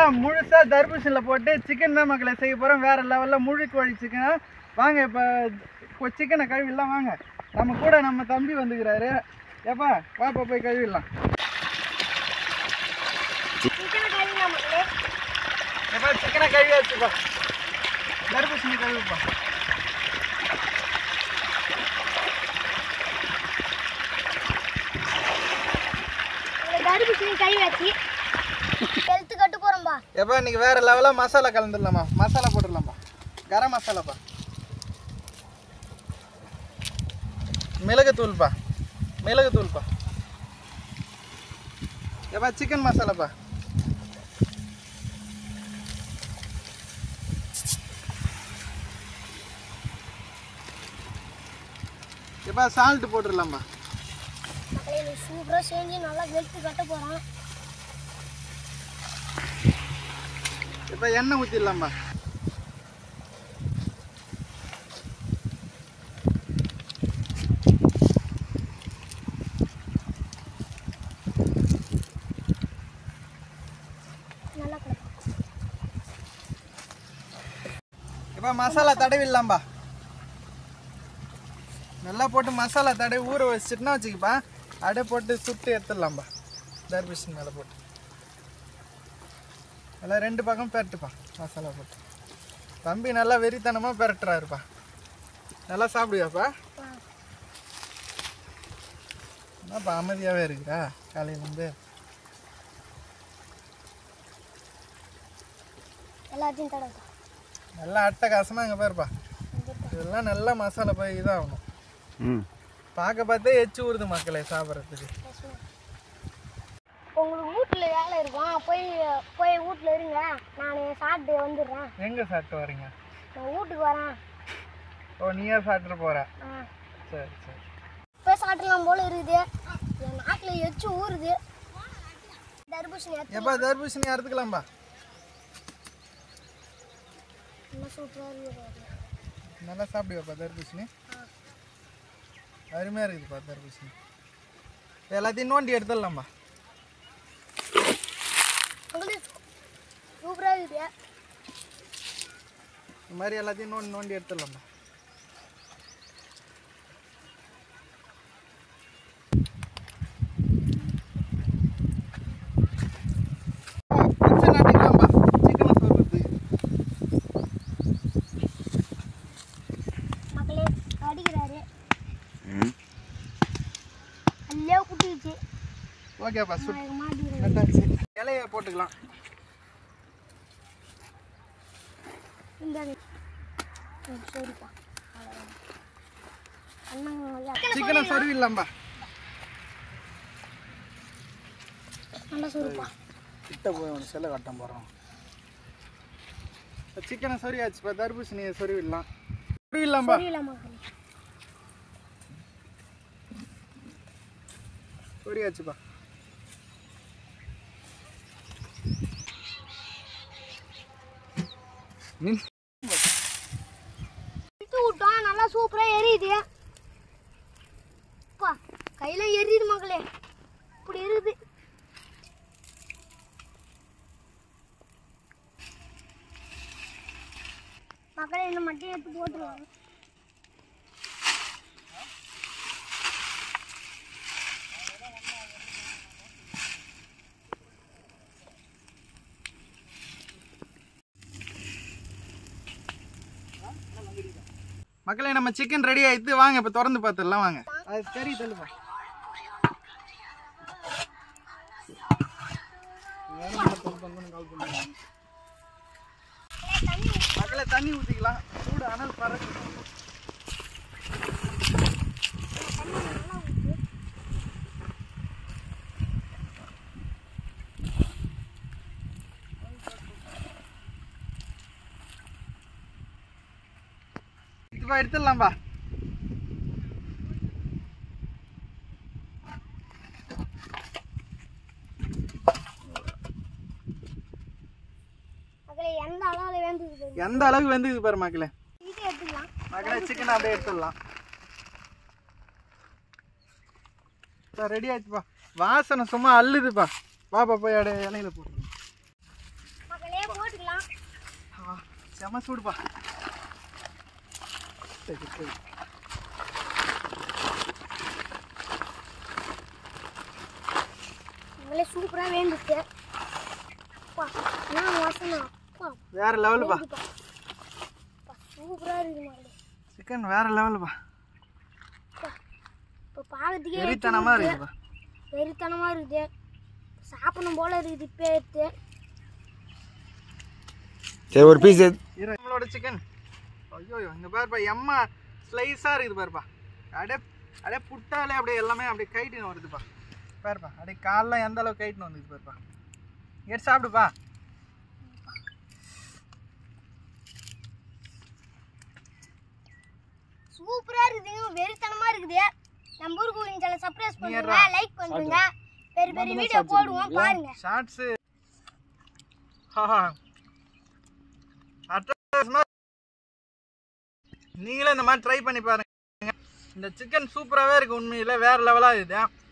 முழுசா தர்பூசணியில் போட்டு சிக்கன் தான் மக்களை செய்ய போகிறோம் வேற லெவலில் முழு கோழி சிக்கன் வாங்க இப்போ சிக்கனை கழுவிடலாம் வாங்க நம்ம கூட நம்ம தம்பி வந்துக்கிறாரு ஏப்பா வாப்பா போய் கழுவிடலாம் சிக்கனை கழுவினா மக்களே ஏப்பா சிக்கனை கழுவி வச்சுப்பா தர்பூசணி கழுவிப்பா இந்த தர்பூசணி கழுவியாச்சு எடுத்து கட்டு போகிறோம்பா ஏப்பா இன்னைக்கு வேற லெவலாக மசாலா கலந்துடலாமா மசாலா போட்டுடலாம்ப்பா கரம் மசாலாப்பா மிளகுத்தூள்ப்பா மிளகுத்தூள்ப்பா ஏப்பா சிக்கன் மசாலாப்பா ஏப்பா சால்ட் போட்டுடலாம்ப்பா மக்களே இது சூப்பராக செஞ்சு நல்லா வெளுத்து கட்ட போகிறோம் இப்போ எண்ணெய் ஊற்றிடலாம்ப்பா நல்லா கிடக்கும் இப்போ மசாலா தடவிடலாம்பா நல்லா போட்டு மசாலா தடவி ஊற வச்சுட்டுனா வச்சுக்கப்பா அப்படியே போட்டு சுட்டு எடுத்துடலாம்பா தர்பூசணி மேலே போட்டு நல்லா ரெண்டு பக்கம் பெரட்டுப்பா மசாலா போட்டு தம்பி நல்லா வெறித்தனமாக பெரட்டுறாருப்பா நல்லா சாப்பிடுவியாப்பா என்னப்பா அமைதியாகவே இருக்குதா காலையிலேருந்து எல்லாத்தையும் தடவை நல்லா அட்டகாசமாக இங்கே பாருப்பா இதெல்லாம் நல்லா மசாலா போய் இதாகணும் ம் பார்க்க பார்த்தே எச்சு ஊறுது மக்களே சாப்பிட்றதுக்கு உங்களுக்கு வீட்டில் வேலை இருக்கும் போய் போய் வீட்டில் இருங்க நான் சாப்பிட்டு வந்துடுறேன் எங்கே சாப்பிட்டு வரீங்க நான் வீட்டுக்கு வரேன் ஓ நீயே சாப்பிட்டு போற ஆ சரி சரி போய் சாப்பிடலாம் போல இருக்குது என் நாட்டில் எச்சு ஊறுது தர்பூசணி எடுத்து எப்பா தர்பூசணி அறுத்துக்கலாம்பா என்ன சூப்பராக இருக்குது நல்லா சாப்பிடுவாப்பா தர்பூசணி அருமையாக இருக்குதுப்பா தர்பூசணி எல்லாத்தையும் நோண்டி எடுத்துடலாம்பா உங்களுக்கு சூப்பராக இருக்குது இந்த மாதிரி எல்லாத்தையும் நோண்டி நோண்டி எடுத்துடலாம்பா குச்சி நட்டுக்கலாம்பா சிக்கனை சொல்றதுக்கு மக்களே அடிக்கிறாரு ம் அல்லே குட்டிச்சு ஓகேப்பா சுட் மாட்டிக்கிறேன் நட்டாச்சு இலைய போட்டுக்கலாம் இந்த ம், சரிப்பா அவ்வளவுதான். அண்ணன் சிக்கனை சொருவிடலாம்பா நல்லா சொல்லுப்பா கிட்ட போய் அவனுக்கு செல்ல கட்டம் போகிறோம் சிக்கனை சொரியாச்சுப்பா தர்பூசணியை சொருவிடலாம் சொருவிடலாம்பா புரியல மக்களே சொரியாச்சுப்பா நின் இழுத்து விட்டோம் நல்லா சூப்பராக எரியுது அப்பா கையில் எரியுது மக்களே இப்படி எரியுது மக்களே இந்த மட்டும் எடுத்து போட்டுருவாங்க மக்களே நம்ம சிக்கன் ரெடி ஆயிடுத்து வாங்க இப்போ திறந்து பார்த்துடலாம் வாங்க அது கறி தள்ளுப்பா மக்களே தண்ணி ஊற்றிக்கலாம் சூடு அனல் பறக்கு இதுப்பா எடுத்துடலாம்பா மக்களே எந்த அளவில் வேந்தது எந்த அளவுக்கு வெந்துக்குது பாரு மக்களே இது எடுத்துக்கலாம் மக்களே சிக்கன் அப்படியே எடுத்துடலாம் ரெடி ஆச்சுப்பா வாசனை சும்மா அள்ளுதுப்பா பாப்பா போய் அப்படியே இலையில போட்டுருங்க செம சூடுப்பா சரி சரி நம்மளே சூப்பராக வேண்டுச்சு அப்பா என்ன வாசனை அப்பா வேற லெவலுப்பா சூப்பராக இருக்குது மாடு சிக்கன் வேற லெவலுப்பா இப்போ பார்க்கறதுக்கே வெறித்தனமா இருக்குப்பா வெறித்தனமாக இருக்குது சாப்பிடணும் போல இருக்குது இப்போ எடுத்து சரி ஒரு பீஸ் இரு நம்மளோட சிக்கன் ஐயோ இங்க பாருப்பா எம்மா ஸ்லைஸா இருக்குது பாருப்பா அப்படியே அப்படியே புட்டாலே அப்படியே எல்லாமே அப்படியே கைட்டின்னு வருதுப்பா பாருப்பா அப்படியே கால்லாம் எந்த அளவுக்கு கைட்டின்னு வந்துது பாருப்பா எடுத்து சாப்பிடுப்பா சூப்பராக இருக்குதுங்க வெறித்தனமாக இருக்குது நம்ம ஊருக்கு ஒரு சில சர்ப்ரைஸ் பண்ணுங்க ஏறா. லைக் பண்ணுங்க பெரிய பெரிய வீடியோ போடுவோம் பாருங்க ஷார்ட்ஸு ஆஹா அட்டகாசமா நீங்களும் இந்த மாதிரி ட்ரை பண்ணி பாருங்க இந்த சிக்கன் சூப்பராகவே இருக்கு உண்மையில் வேற லெவலாக இருக்குது